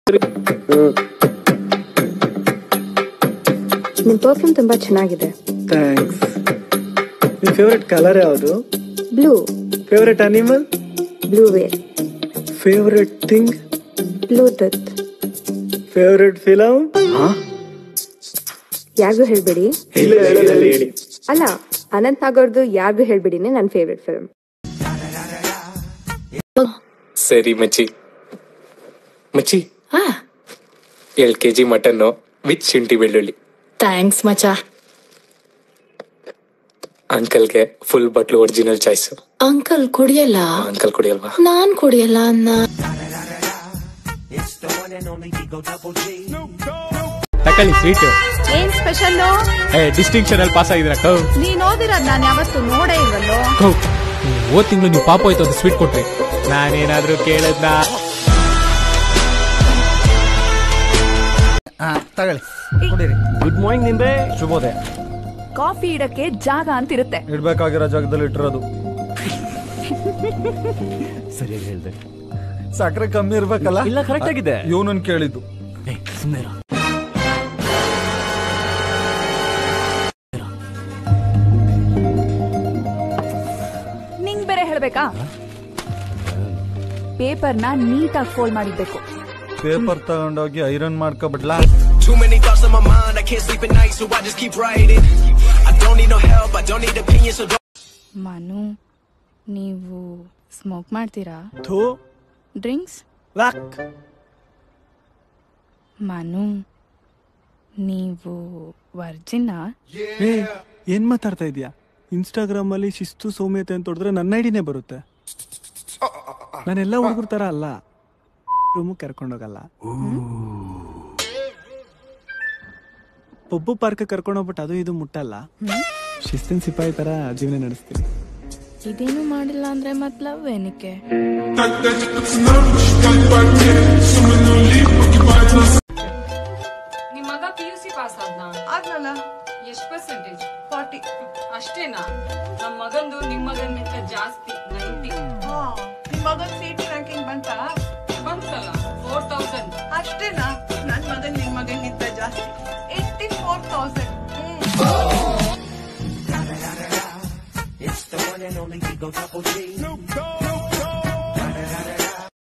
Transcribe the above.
ನಿಮ್ ಪರ್ಫ್ಯೂಮ್ ತುಂಬಾ ಚೆನ್ನಾಗಿದೆ ಥ್ಯಾಂಕ್ಸ್ ನಿಮ್ ಫೇವ್ರೆಟ್ ಕಲರ್ ಯಾವುದು blue favourite animal blue whale favourite thing bluetooth favourite film ಯಾರಿಗೂ ಹೇಳ್ಬೇಡಿ ಹೇಳಿ ಅಲ್ಲ ಅನಂತ್ ನಾಗವ್ರದ್ದು ಯಾರಿಗೂ ಹೇಳ್ಬಿಡಿನೇ ನನ್ನ ಫೇವ್ರೆಟ್ ಫಿಲ್ಮ್ ಸರಿ ಮಚ್ಚಿ ಮಚ್ಚಿ ಎರಡ್ ಕೆಜಿ ಮಟನ್ನು ವಿತ್ ಶುಂಠಿ ಬೆಳ್ಳುಳ್ಳಿ ಥ್ಯಾಂಕ್ಸ್ ಮಚಾ ಅಂಕಲ್ಗೆ full bottle original choice uncle ಕುಡಿಯಲ್ಲ ಅಂಕಲ್ ಕುಡಿಯಲ್ವಾ ನಾನ್ ಕುಡಿಯಲ್ಲ ಅನ್ನ ತಕೊಳ್ಳಿ ಸ್ವೀಟ್ ಏನ್ ಸ್ಪೆಷಲ್ ಏ ಡಿಸ್ಟಿಂಕ್ಷನ್ ಅಲ್ಲಿ ಪಾಸ್ ಆಗಿದ್ರ ಕೌ ನೀನ್ ಓದಿರೋದ್ ನಾನ್ ಯಾವತ್ತು ನೋಡೇ ಇಲ್ವಲ್ಲೋ ಕೌ ಹೋದ್ ತಿಂಗಳು ನೀವು ಪಾಪ ಹೋಯ್ತು ಅದು ಸ್ವೀಟ್ ಕೊಟ್ರಿ ನಾನೇನಾದ್ರೂ ಕೇಳದ್ನ ತಗೊಳ್ಳಿ ಕುಡೀರಿ ಗುಡ್ ಮಾರ್ನಿಂಗ್ ನಿಂಬೆ ಶುಭೋದಯ ಕಾಫಿ ಇಡಕ್ಕೆ ಜಾಗ ಅಂತಿರುತ್ತೆ ಇಡ್ಬೇಕಾಗಿರೋ ಜಾಗದಲ್ಲಿ ಇಟ್ಟಿರೋದು ಸರಿಯಾಗಿ ಹೇಳ್ದೆ ಸಕ್ಕರೆ ಕಮ್ಮಿ ಇರ್ಬೇಕಲ್ಲ ಇಲ್ಲ ಕರೆಕ್ಟ್ ಆಗಿದೆ ಇವನನ್ ಕೇಳಿದ್ದು ಸುಮ್ಮನೆ ನಿಂಗ್ ಬೇರೆ ಹೇಳ್ಬೇಕಾ ಪೇಪರ್ನ ನೀಟಾಗಿ ಫೋಲ್ಡ್ ಮಾಡಿರ್ಬೇಕು ಪೇಪರ್ ತಗೊಂಡೋಗಿ ಐರನ್ ಮಾಡ್ಕೊಬಿಡ್ಲಾ Too many thoughts on my mind, I can't sleep at night, so I just keep writing. I don't need no help, I don't need opinions, so don't. Manu ನೀವು ಸ್ಮೋಕ್ ಮಾಡ್ತೀರಾ ಥೂ drinks walk Manu ನೀವು ವರ್ಜಿನ ಏ ಏನ್ ಮಾತಾಡ್ತಾ ಇದೀಯಾ Instagram ಅಲ್ಲಿ ಶಿಸ್ತು ಸೌಮ್ಯತೆ ಅಂತ ಹೊಡೆದ್ರೆ ನನ್ನ ಐಡಿನೇ ಬರುತ್ತೆ ನಾನೆಲ್ಲ ಹುಡುಗರ ತರ ಅಲ್ಲ ರೂಮು ಕರ್ಕೊಂಡೋಗಲ್ಲ ಪಬ್ಬು ಪಾರ್ಕ್ ಕರ್ಕೊಂಡೋಗ್ಬಿಟ್ಟು ಅದು ಇದು ಮುಟ್ಟಲ್ಲ ಶಿಸ್ತಿನ ಸಿಪಾಯಿ ತರ ಜೀವನ ನಡೆಸ್ತೀನಿ ಇದೇನು ಮಾಡಿಲ್ಲ ಅಂದ್ರೆ ಮತ್ಲವ್ ಏನಕ್ಕೆ ನಿಮ್ ಮಗ ಪಿ ಯು ಸಿ ಪಾಸ್ ಆದ್ನ ಆದ್ನಲ್ಲ ಎಷ್ಟ್ ಪರ್ಸೆಂಟೇಜ್ ಫಾರ್ಟಿ ಅಷ್ಟೇನಾ ನಮ್ ಮಗಂದು ನಿಮ್ ಮಗನ್ಗಿಂತ ಜಾಸ್ತಿ ನೈಂಟಿ ನಿಮ್ ಮಗನ್ ಸಿಟಿ ರ್ಯಾಂಕಿಂಗ್ ಬಂತ ಬಂತಲ್ಲ ಫೋರ್ ತೌಸಂಡ್ ಅಷ್ಟೇನಾ ನನ್ ಮಗನ್ ನಿಮ್ ಮಗನ್ಗಿಂತ ಜಾಸ್ತಿ eighty four thousand It's the one and only Eagle Double G.